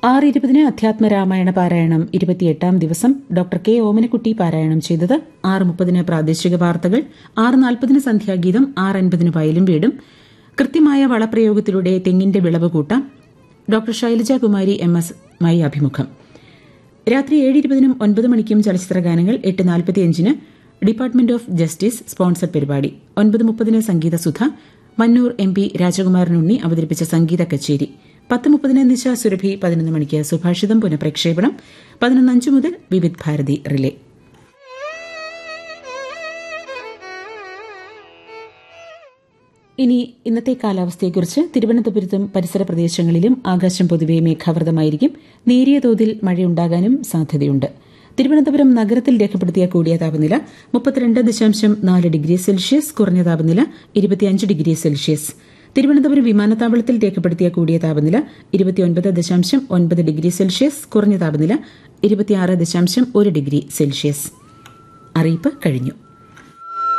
ആറ് ഇരുപതിന് അധ്യാത്മരാമായണ പാരായണം ഇരുപത്തിയെട്ടാം ദിവസം ഡോക്ടർ കെ ഓമനക്കുട്ടി പാരായണം ചെയ്തത് ആറ് മുപ്പതിന് പ്രാദേശിക വാർത്തകൾ ആറ് നാൽപ്പതിന് സന്ധ്യാഗീതം ആറ് അൻപതിന് വയലും വീടും കൃത്യമായ വളപ്രയോഗത്തിലൂടെ തെങ്ങിന്റെ വിളവ് കൂട്ടാം doctor Shailaja Kumari M S മായി അഭിമുഖം രാത്രി ഏഴ് ഇരുപതിനും ഒൻപത് മണിക്കും ചലച്ചിത്ര ഗാനങ്ങൾ എട്ട് നാൽപ്പത്തിയഞ്ചിന് ഡിപ്പാർട്ട്മെന്റ് ഓഫ് ജസ്റ്റിസ് സ്പോൺസർ പരിപാടി ഒൻപത് മുപ്പതിന് സംഗീത സുധ മന്നൂർ എം പി രാജകുമാരൻ ഉണ്ണി അവതരിപ്പിച്ച സംഗീത കച്ചേരി പത്ത് മുപ്പതിന് നിശ സുരഭി പതിനൊന്ന് മണിക്ക് സുഭാഷിതം പുനഃപ്രക്ഷേപണം പതിനൊന്നഞ്ച് മുതൽ വിവിധ് ഭാരതി റിലേ ഇനി ഇന്നത്തെ കാലാവസ്ഥയെക്കുറിച്ച് തിരുവനന്തപുരത്തും പരിസര പ്രദേശങ്ങളിലും ആകാശം പൊതുവെ മേഘാവൃതമായിരിക്കും നേരിയ തോതിൽ മഴയുണ്ടാകാനും സാധ്യതയുണ്ട് തിരുവനന്തപുരം നഗരത്തിൽ രേഖപ്പെടുത്തിയ കൂടിയ താപനില മുപ്പത്തിരണ്ട് ദശാംശം നാല് ഡിഗ്രി സെൽഷ്യസ് കുറഞ്ഞ താപനില ഇരുപത്തിയഞ്ച് ഡിഗ്രി സെൽഷ്യസ് തിരുവനന്തപുരം വിമാനത്താവളത്തിൽ രേഖപ്പെടുത്തിയ കൂടിയ താപനില ഇരുപത്തിയൊൻപത് ദശാംശം ഒൻപത് ഡിഗ്രി സെൽഷ്യസ് കുറഞ്ഞ താപനില ഇരുപത്തിയാറ് ദശാംശം ഒരു ഡിഗ്രി സെൽഷ്യസ് അറിയിപ്പ് കഴിഞ്ഞു